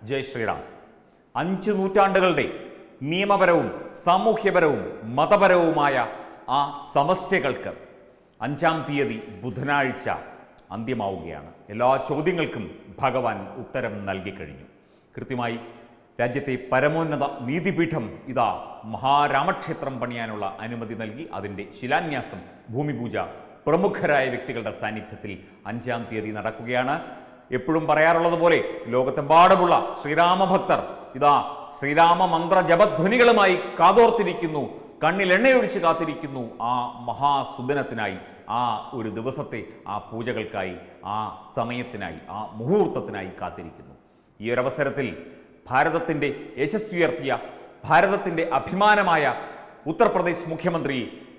ജയ് ശ്രീറാം അഞ്ച് നൂറ്റാണ്ടുകളുടെ നിയമപരവും സാമൂഹ്യപരവും മതപരവുമായ ആ സമസ്യകൾക്ക് അഞ്ചാം തീയതി ബുധനാഴ്ച അന്ത്യമാവുകയാണ് എല്ലാ ചോദ്യങ്ങൾക്കും ഭഗവാൻ ഉത്തരം നൽകിക്കഴിഞ്ഞു കൃത്യമായി രാജ്യത്തെ പരമോന്നത നീതിപീഠം ഇതാ മഹാരാമക്ഷേത്രം പണിയാനുള്ള അനുമതി നൽകി അതിൻ്റെ ശിലാന്യാസം ഭൂമിപൂജ പ്രമുഖരായ വ്യക്തികളുടെ സാന്നിധ്യത്തിൽ അഞ്ചാം തീയതി നടക്കുകയാണ് എപ്പോഴും പറയാറുള്ളത് പോലെ ലോകത്തെമ്പാടുമുള്ള ശ്രീരാമഭക്തർ ഇതാ ശ്രീരാമ മന്ത്ര ജപധ്വനികളുമായി കാതോർത്തിരിക്കുന്നു കണ്ണിൽ എണ്ണയൊഴിച്ച് കാത്തിരിക്കുന്നു ആ മഹാസുദിനത്തിനായി ആ ഒരു ദിവസത്തെ ആ പൂജകൾക്കായി ആ സമയത്തിനായി ആ മുഹൂർത്തത്തിനായി കാത്തിരിക്കുന്നു ഈ ഒരവസരത്തിൽ ഭാരതത്തിൻ്റെ യശസ്വിയർത്തിയ ഭാരതത്തിൻ്റെ അഭിമാനമായ ഉത്തർപ്രദേശ് മുഖ്യമന്ത്രി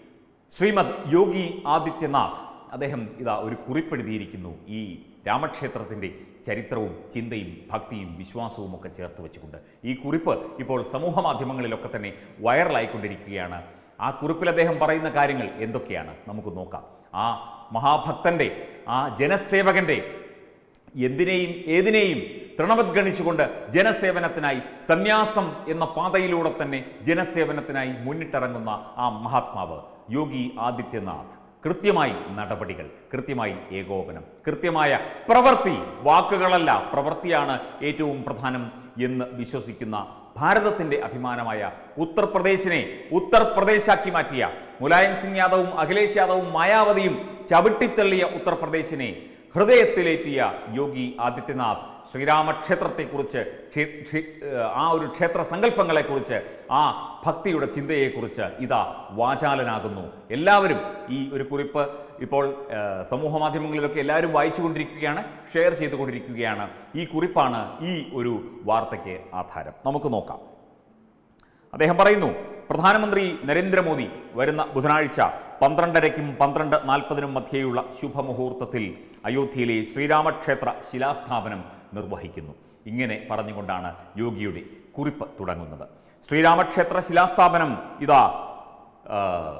ശ്രീമദ് യോഗി ആദിത്യനാഥ് അദ്ദേഹം ഇതാ ഒരു കുറിപ്പെഴുതിയിരിക്കുന്നു ഈ രാമക്ഷേത്രത്തിൻ്റെ ചരിത്രവും ചിന്തയും ഭക്തിയും വിശ്വാസവും ഒക്കെ ചേർത്ത് വെച്ചുകൊണ്ട് ഈ കുറിപ്പ് ഇപ്പോൾ സമൂഹ മാധ്യമങ്ങളിലൊക്കെ തന്നെ വൈറലായിക്കൊണ്ടിരിക്കുകയാണ് ആ കുറിപ്പിൽ അദ്ദേഹം പറയുന്ന കാര്യങ്ങൾ എന്തൊക്കെയാണ് നമുക്ക് നോക്കാം ആ മഹാഭക്തൻ്റെ ആ ജനസേവകൻ്റെ എന്തിനേയും ഏതിനേയും തൃണവദ്ഗണിച്ചുകൊണ്ട് ജനസേവനത്തിനായി സന്യാസം എന്ന പാതയിലൂടെ തന്നെ ജനസേവനത്തിനായി മുന്നിട്ടിറങ്ങുന്ന ആ മഹാത്മാവ് യോഗി ആദിത്യനാഥ് കൃത്യമായി നടപടികൾ കൃത്യമായി ഏകോപനം കൃത്യമായ പ്രവൃത്തി വാക്കുകളല്ല പ്രവൃത്തിയാണ് ഏറ്റവും പ്രധാനം എന്ന് വിശ്വസിക്കുന്ന ഭാരതത്തിന്റെ അഭിമാനമായ ഉത്തർപ്രദേശിനെ ഉത്തർപ്രദേശാക്കി മാറ്റിയ മുലായം സിംഗ് യാദവും അഖിലേഷ് യാദവും മായാവതിയും ചവിട്ടിത്തള്ളിയ ഉത്തർപ്രദേശിനെ ഹൃദയത്തിലേറ്റിയ യോഗി ആദിത്യനാഥ് ശ്രീരാമക്ഷേത്രത്തെക്കുറിച്ച് ക്ഷേ- ക്ഷേ- ഏഹ് ആ ഒരു ക്ഷേത്ര സങ്കല്പങ്ങളെക്കുറിച്ച് ആ ഭക്തിയുടെ ചിന്തയെക്കുറിച്ച് ഇതാ വാചാലനാകുന്നു എല്ലാവരും ഈ ഒരു കുറിപ്പ് ഇപ്പോൾ ഏഹ്, സമൂഹ മാധ്യമങ്ങളിലൊക്കെ എല്ലാവരും വായിച്ചുകൊണ്ടിരിക്കുകയാണ് ഷെയർ ചെയ്തുകൊണ്ടിരിക്കുകയാണ് ഈ കുറിപ്പാണ് ഈ ഒരു വാർത്തയ്ക്ക് ആധാരം നമുക്ക് നോക്കാം അദ്ദേഹം പറയുന്നു പ്രധാനമന്ത്രി നരേന്ദ്രമോദി വരുന്ന ബുധനാഴ്ച പന്ത്രണ്ടരയ്ക്കും പന്ത്രണ്ട് നാൽപ്പതിനും മധ്യേയുള്ള ശുഭമുഹൂർത്തത്തിൽ അയോധ്യയിലെ ശ്രീരാമക്ഷേത്ര ശിലാസ്ഥാപനം നിർവഹിക്കുന്നു ഇങ്ങനെ പറഞ്ഞുകൊണ്ടാണ് യോഗിയുടെ കുറിപ്പ് തുടങ്ങുന്നത് ശ്രീരാമക്ഷേത്ര ശിലാസ്ഥാപനം ഇതാ ആ,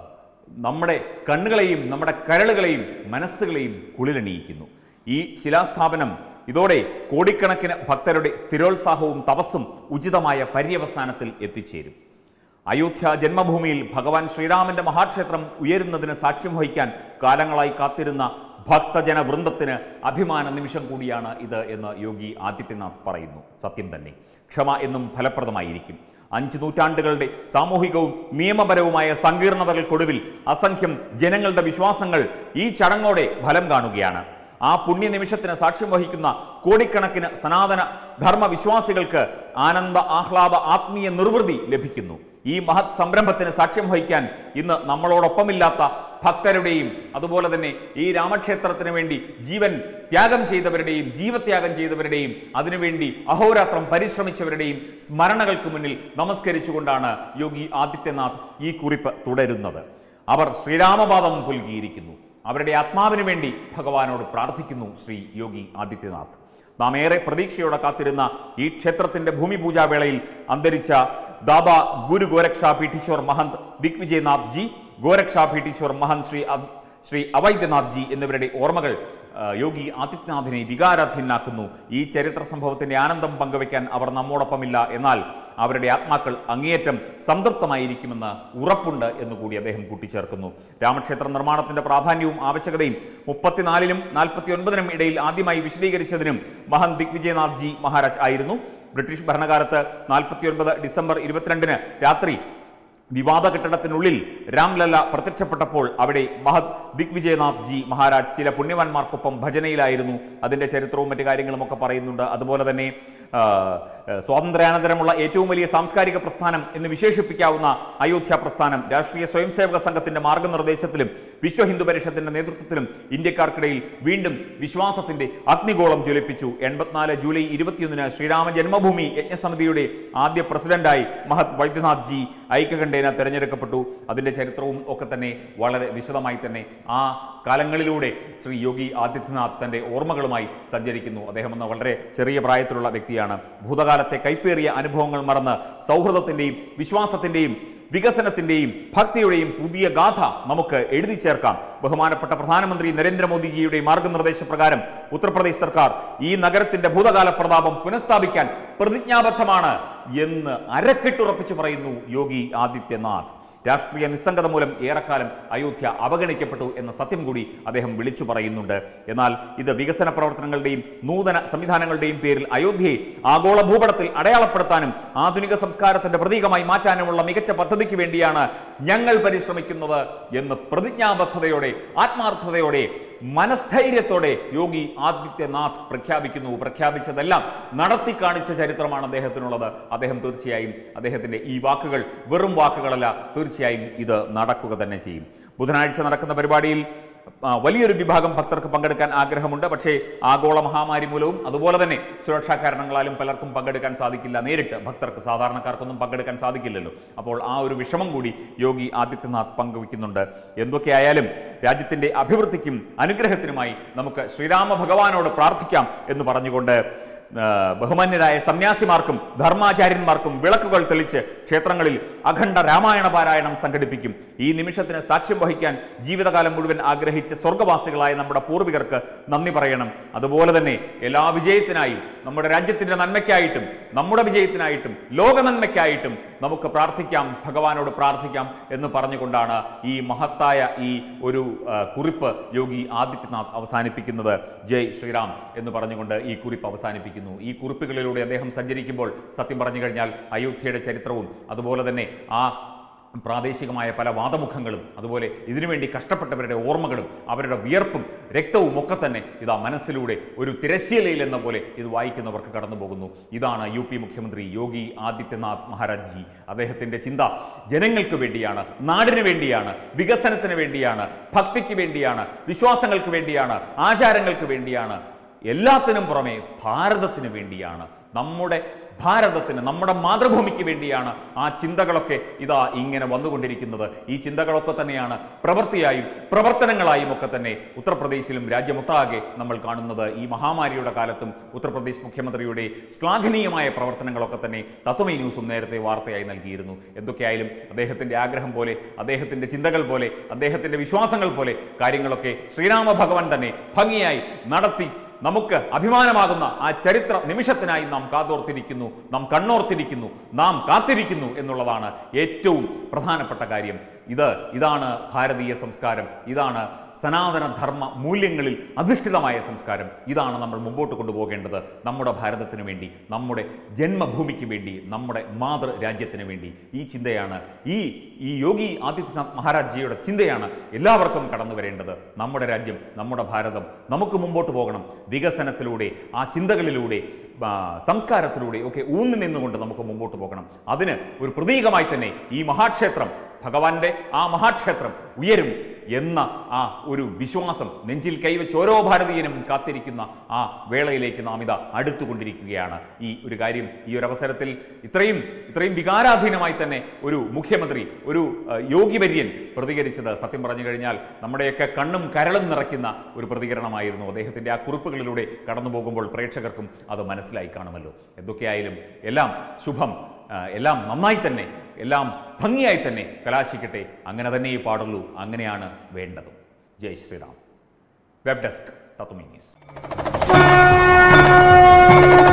നമ്മുടെ കണ്ണുകളെയും നമ്മുടെ കരളുകളെയും മനസ്സുകളെയും കുളിരണിയിക്കുന്നു ഈ ശിലാസ്ഥാപനം ഇതോടെ കോടിക്കണക്കിന് ഭക്തരുടെ സ്ഥിരോത്സാഹവും തപസ്സും ഉചിതമായ പര്യവസാനത്തിൽ എത്തിച്ചേരും അയോധ്യ ജന്മഭൂമിയിൽ ഭഗവാൻ ശ്രീരാമന്റെ മഹാക്ഷേത്രം ഉയരുന്നതിന് സാക്ഷ്യം വഹിക്കാൻ കാലങ്ങളായി കാത്തിരുന്ന ഭക്തജന വൃന്ദത്തിന് അഭിമാന നിമിഷം കൂടിയാണ് ഇത് എന്ന് യോഗി ആദിത്യനാഥ് പറയുന്നു സത്യം തന്നെ ക്ഷമ എന്നും ഫലപ്രദമായിരിക്കും അഞ്ച് നൂറ്റാണ്ടുകളുടെ സാമൂഹികവും നിയമപരവുമായ സങ്കീർണതകൾക്കൊടുവിൽ അസംഖ്യം ജനങ്ങളുടെ വിശ്വാസങ്ങൾ ഈ ചടങ്ങോടെ ഫലം കാണുകയാണ് ആ പുണ്യ നിമിഷത്തിന് സാക്ഷ്യം വഹിക്കുന്ന കോടിക്കണക്കിന് സനാതന ധർമ്മ വിശ്വാസികൾക്ക് ആനന്ദ ആഹ്ലാദ ആത്മീയ നിർവൃതി ലഭിക്കുന്നു ഈ മഹത് സംരംഭത്തിന് സാക്ഷ്യം വഹിക്കാൻ ഇന്ന് നമ്മളോടൊപ്പമില്ലാത്ത ഭക്തരുടെയും അതുപോലെ തന്നെ ഈ രാമക്ഷേത്രത്തിന് വേണ്ടി ജീവൻ ത്യാഗം ചെയ്തവരുടെയും ജീവത്യാഗം ചെയ്തവരുടെയും അതിനുവേണ്ടി അഹോരാത്രം പരിശ്രമിച്ചവരുടെയും സ്മരണകൾക്ക് മുന്നിൽ നമസ്കരിച്ചുകൊണ്ടാണ് യോഗി ആദിത്യനാഥ് ഈ കുറിപ്പ് തുടരുന്നത് അവർ ശ്രീരാമപാദം പുൽകിയിരിക്കുന്നു അവരുടെ ആത്മാവിന് വേണ്ടി ഭഗവാനോട് പ്രാർത്ഥിക്കുന്നു ശ്രീ യോഗി ആദിത്യനാഥ് നാം ഏറെ പ്രതീക്ഷയോടെ കാത്തിരുന്ന ഈ ക്ഷേത്രത്തിന്റെ ഭൂമിപൂജാവേളയിൽ അന്തരിച്ച ദാബ ഗുരു ഗോരക്ഷാ പീഠീശ്വർ മഹന്ത് ദിഗ്വിജയനാഥ് ജി ഗോരക്ഷാ പീഠീശ്വർ മഹന്ത് ശ്രീ അദ്- ശ്രീ അവൈദ്യനാഥ് ജി എന്നിവരുടെ ഓർമ്മകൾ ആ, യോഗി ആദിത്യനാഥിനെ വികാരാധീനാക്കുന്നു ഈ ചരിത്ര സംഭവത്തിന്റെ ആനന്ദം പങ്കുവയ്ക്കാൻ അവർ നമ്മോടൊപ്പമില്ല എന്നാൽ അവരുടെ ആത്മാക്കൾ അങ്ങേയറ്റം സംതൃപ്തമായിരിക്കുമെന്ന് ഉറപ്പുണ്ട് എന്നുകൂടി അദ്ദേഹം കൂട്ടിച്ചേർക്കുന്നു രാമക്ഷേത്ര നിർമ്മാണത്തിന്റെ പ്രാധാന്യവും ആവശ്യകതയും മുപ്പത്തിനാലിനും നാൽപ്പത്തി ഒൻപതിനും ഇടയിൽ ആദ്യമായി വിശദീകരിച്ചതിനും മഹൻ ദിഗ്വിജയനാഥ് ജി മഹാരാജ് ആയിരുന്നു ബ്രിട്ടീഷ് ഭരണകാലത്ത് നാൽപ്പത്തി ഒൻപത് ഡിസംബർ ഇരുപത്തിരണ്ടിന് രാത്രി വിവാദ കെട്ടിടത്തിനുള്ളിൽ രാംലല്ല പ്രത്യക്ഷപ്പെട്ടപ്പോൾ അവിടെ മഹത് ദിഗ്വിജയനാഥ് ജി മഹാരാജ് ചില പുണ്യവാന്മാർക്കൊപ്പം ഭജനയിലായിരുന്നു അതിൻ്റെ ചരിത്രവും മറ്റു കാര്യങ്ങളും ഒക്കെ പറയുന്നുണ്ട് അതുപോലെ തന്നെ ആ, ആ, സ്വാതന്ത്ര്യാനന്തരമുള്ള ഏറ്റവും വലിയ സാംസ്കാരിക പ്രസ്ഥാനം എന്ന് വിശേഷിപ്പിക്കാവുന്ന അയോധ്യ പ്രസ്ഥാനം രാഷ്ട്രീയ സ്വയംസേവക സംഘത്തിന്റെ മാർഗനിർദ്ദേശത്തിലും വിശ്വ ഹിന്ദു പരിഷത്തിന്റെ നേതൃത്വത്തിലും ഇന്ത്യക്കാർക്കിടയിൽ വീണ്ടും വിശ്വാസത്തിന്റെ അഗ്നിഗോളം ജ്വലിപ്പിച്ചു എൺപത്തിനാല് ജൂലൈ ഇരുപത്തിയൊന്നിന് ശ്രീരാമ ജന്മഭൂമി യജ്ഞസമിതിയുടെ ആദ്യ പ്രസിഡന്റായി മഹത് വൈദ്യനാഥ് ജി ഐക്യകണ്ഠ ഖണ്ഡേന തിരഞ്ഞെടുക്കപ്പെട്ടു അതിൻ്റെ ചരിത്രവും ഒക്കെ തന്നെ വളരെ വിശദമായി തന്നെ ആ കാലങ്ങളിലൂടെ ശ്രീ യോഗി ആദിത്യനാഥ് തൻ്റെ ഓർമ്മകളുമായി സഞ്ചരിക്കുന്നു അദ്ദേഹം എന്ന വളരെ ചെറിയ പ്രായത്തിലുള്ള വ്യക്തിയാണ് ഭൂതകാലത്തെ കൈപ്പേറിയ അനുഭവങ്ങൾ മറന്ന് സൗഹൃദത്തിൻ്റെയും വിശ്വാസത്തിൻ്റെയും വികസനത്തിന്റെയും ഭക്തിയുടെയും പുതിയ ഗാഥ നമുക്ക് എഴുതി ചേർക്കാം ബഹുമാനപ്പെട്ട പ്രധാനമന്ത്രി നരേന്ദ്രമോദിജിയുടെ മാർഗനിർദ്ദേശപ്രകാരം ഉത്തർപ്രദേശ് സർക്കാർ ഈ നഗരത്തിന്റെ ഭൂതകാല പ്രതാപം പുനഃസ്ഥാപിക്കാൻ പ്രതിജ്ഞാബദ്ധമാണ് എന്ന് അരക്കെട്ടുറപ്പിച്ചു പറയുന്നു യോഗി ആദിത്യനാഥ് രാഷ്ട്രീയ നിസ്സംഗത മൂലം ഏറെക്കാലം അയോധ്യ അവഗണിക്കപ്പെട്ടു എന്ന സത്യം കൂടി അദ്ദേഹം വിളിച്ചു പറയുന്നുണ്ട് എന്നാൽ ഇത് വികസന പ്രവർത്തനങ്ങളുടെയും നൂതന സംവിധാനങ്ങളുടെയും പേരിൽ അയോധ്യയെ ആഗോള ഭൂപടത്തിൽ അടയാളപ്പെടുത്താനും ആധുനിക സംസ്കാരത്തിന്റെ പ്രതീകമായി മാറ്റാനുമുള്ള മികച്ച പദ്ധതിക്ക് വേണ്ടിയാണ് ഞങ്ങൾ പരിശ്രമിക്കുന്നത് എന്ന് പ്രതിജ്ഞാബദ്ധതയോടെ ആത്മാർത്ഥതയോടെ മനസ്ഥൈര്യത്തോടെ യോഗി ആദിത്യനാഥ് പ്രഖ്യാപിക്കുന്നു പ്രഖ്യാപിച്ചതെല്ലാം നടത്തി കാണിച്ച ചരിത്രമാണ് അദ്ദേഹത്തിനുള്ളത് അദ്ദേഹം തീർച്ചയായും അദ്ദേഹത്തിന്റെ ഈ വാക്കുകൾ വെറും വാക്കുകളല്ല തീർച്ചയായും ഇത് നടക്കുക തന്നെ ചെയ്യും ബുധനാഴ്ച നടക്കുന്ന പരിപാടിയിൽ ആ, വലിയൊരു വിഭാഗം ഭക്തർക്ക് പങ്കെടുക്കാൻ ആഗ്രഹമുണ്ട് പക്ഷേ ആഗോള മഹാമാരി മൂലവും അതുപോലെ തന്നെ സുരക്ഷാ കാരണങ്ങളാലും പലർക്കും പങ്കെടുക്കാൻ സാധിക്കില്ല നേരിട്ട് ഭക്തർക്ക് സാധാരണക്കാർക്കൊന്നും പങ്കെടുക്കാൻ സാധിക്കില്ലല്ലോ അപ്പോൾ ആ ഒരു വിഷമം കൂടി യോഗി ആദിത്യനാഥ് പങ്കുവയ്ക്കുന്നുണ്ട് എന്തൊക്കെയായാലും രാജ്യത്തിന്റെ അഭിവൃദ്ധിക്കും അനുഗ്രഹത്തിനുമായി നമുക്ക് ശ്രീരാമ ഭഗവാനോട് പ്രാർത്ഥിക്കാം എന്ന് പറഞ്ഞുകൊണ്ട് ആ, ബഹുമാന്യരായ സന്യാസിമാർക്കും ധർമാചാര്യന്മാർക്കും വിളക്കുകൾ തെളിച്ച് ക്ഷേത്രങ്ങളിൽ അഖണ്ഡ രാമായണ പാരായണം സംഘടിപ്പിക്കും ഈ നിമിഷത്തിന് സാക്ഷ്യം വഹിക്കാൻ ജീവിതകാലം മുഴുവൻ ആഗ്രഹിച്ച സ്വർഗവാസികളായ നമ്മുടെ പൂർവികർക്ക് നന്ദി പറയണം അതുപോലെ തന്നെ എല്ലാ വിജയത്തിനായും നമ്മുടെ രാജ്യത്തിന്റെ നന്മയ്ക്കായിട്ടും നമ്മുടെ വിജയത്തിനായിട്ടും ലോക നന്മയ്ക്കായിട്ടും നമുക്ക് പ്രാർത്ഥിക്കാം ഭഗവാനോട് പ്രാർത്ഥിക്കാം എന്ന് പറഞ്ഞുകൊണ്ടാണ് ഈ മഹത്തായ ഈ ഒരു ആ, കുറിപ്പ് യോഗി ആദിത്യനാഥ് അവസാനിപ്പിക്കുന്നത് ജയ് ശ്രീറാം എന്ന് പറഞ്ഞുകൊണ്ട് ഈ കുറിപ്പ് അവസാനിപ്പിക്കുന്നു ഈ കുറിപ്പുകളിലൂടെ അദ്ദേഹം സഞ്ചരിക്കുമ്പോൾ സത്യം പറഞ്ഞു കഴിഞ്ഞാൽ അയോധ്യയുടെ ചരിത്രവും അതുപോലെ തന്നെ ആ പ്രാദേശികമായ പല വാദമുഖങ്ങളും അതുപോലെ ഇതിനുവേണ്ടി കഷ്ടപ്പെട്ടവരുടെ ഓർമ്മകളും അവരുടെ വിയർപ്പും രക്തവും ഒക്കെ തന്നെ ഇതാ മനസ്സിലൂടെ ഒരു തിരശ്ശീലയിൽ എന്ന പോലെ ഇത് വായിക്കുന്നവർക്ക് കടന്നു പോകുന്നു ഇതാണ് യു പി മുഖ്യമന്ത്രി യോഗി ആദിത്യനാഥ് മഹാരാജ് ജി അദ്ദേഹത്തിൻ്റെ ചിന്ത ജനങ്ങൾക്ക് വേണ്ടിയാണ് നാടിന് വേണ്ടിയാണ് വികസനത്തിന് വേണ്ടിയാണ് ഭക്തിക്ക് വേണ്ടിയാണ് വിശ്വാസങ്ങൾക്ക് വേണ്ടിയാണ് ആചാരങ്ങൾക്ക് വേണ്ടിയാണ് എല്ലാത്തിനും പുറമെ ഭാരതത്തിന് വേണ്ടിയാണ് നമ്മുടെ ഭാരതത്തിന് നമ്മുടെ മാതൃഭൂമിക്ക് വേണ്ടിയാണ് ആ ചിന്തകളൊക്കെ ഇതാ ഇങ്ങനെ വന്നുകൊണ്ടിരിക്കുന്നത് ഈ ചിന്തകളൊക്കെ തന്നെയാണ് പ്രവൃത്തിയായും പ്രവർത്തനങ്ങളായും ഒക്കെ തന്നെ ഉത്തർപ്രദേശിലും രാജ്യമൊട്ടാകെ നമ്മൾ കാണുന്നത് ഈ മഹാമാരിയുടെ കാലത്തും ഉത്തർപ്രദേശ് മുഖ്യമന്ത്രിയുടെ ശ്ലാഘനീയമായ പ്രവർത്തനങ്ങളൊക്കെ തന്നെ തത്വമൈ ന്യൂസും നേരത്തെ വാർത്തയായി നൽകിയിരുന്നു എന്തൊക്കെയായാലും അദ്ദേഹത്തിന്റെ ആഗ്രഹം പോലെ അദ്ദേഹത്തിന്റെ ചിന്തകൾ പോലെ അദ്ദേഹത്തിന്റെ വിശ്വാസങ്ങൾ പോലെ കാര്യങ്ങളൊക്കെ ശ്രീരാമ ഭഗവാൻ തന്നെ ഭംഗിയായി നടത്തി നമുക്ക് അഭിമാനമാകുന്ന ആ ചരിത്ര നിമിഷത്തിനായി നാം കാതോർത്തിരിക്കുന്നു നാം കണ്ണോർത്തിരിക്കുന്നു നാം കാത്തിരിക്കുന്നു എന്നുള്ളതാണ് ഏറ്റവും പ്രധാനപ്പെട്ട കാര്യം ഇത് ഇതാണ് ഭാരതീയ സംസ്കാരം ഇതാണ് സനാതന ധർമ്മ മൂല്യങ്ങളിൽ അധിഷ്ഠിതമായ സംസ്കാരം ഇതാണ് നമ്മൾ മുമ്പോട്ട് കൊണ്ടുപോകേണ്ടത് നമ്മുടെ ഭാരതത്തിന് വേണ്ടി നമ്മുടെ ജന്മഭൂമിക്ക് വേണ്ടി നമ്മുടെ മാതൃ രാജ്യത്തിന് വേണ്ടി ഈ ചിന്തയാണ് ഈ ഈ യോഗി ആദിത്യനാഥ് മഹാരാജ് ജിയുടെ ചിന്തയാണ് എല്ലാവർക്കും കടന്നു വരേണ്ടത് നമ്മുടെ രാജ്യം നമ്മുടെ ഭാരതം നമുക്ക് മുമ്പോട്ട് പോകണം വികസനത്തിലൂടെ ആ ചിന്തകളിലൂടെ ആ, സംസ്കാരത്തിലൂടെ ഒക്കെ ഊന്നി നിന്നുകൊണ്ട് നമുക്ക് മുമ്പോട്ട് പോകണം അതിന് ഒരു പ്രതീകമായി തന്നെ ഈ മഹാക്ഷേത്രം ഭഗവാന്റെ ആ മഹാക്ഷേത്രം ഉയരും എന്ന ആ ഒരു വിശ്വാസം നെഞ്ചിൽ കൈവച്ച് ഓരോ ഭാരതീയനും കാത്തിരിക്കുന്ന ആ വേളയിലേക്ക് നാം ഇതാ അടുത്തുകൊണ്ടിരിക്കുകയാണ് ഈ ഒരു കാര്യം ഈ ഒരു അവസരത്തിൽ ഇത്രയും ഇത്രയും വികാരാധീനമായി തന്നെ ഒരു മുഖ്യമന്ത്രി ഒരു ആ, യോഗിവര്യൻ പ്രതികരിച്ചത് സത്യം പറഞ്ഞു കഴിഞ്ഞാൽ നമ്മുടെയൊക്കെ കണ്ണും കരളും നിറയ്ക്കുന്ന ഒരു പ്രതികരണമായിരുന്നു അദ്ദേഹത്തിൻ്റെ ആ കുറിപ്പുകളിലൂടെ കടന്നു പോകുമ്പോൾ പ്രേക്ഷകർക്കും അത് മനസ്സിലായി കാണുമല്ലോ എന്തൊക്കെയായാലും എല്ലാം ശുഭം ആ, എല്ലാം നന്നായി തന്നെ എല്ലാം ഭംഗിയായി തന്നെ കലാശിക്കട്ടെ അങ്ങനെ തന്നെ പാടുള്ളൂ അങ്ങനെയാണ് വേണ്ടത് ജയ് ശ്രീറാം വെബ് ഡെസ്ക് തത്വമി ന്യൂസ്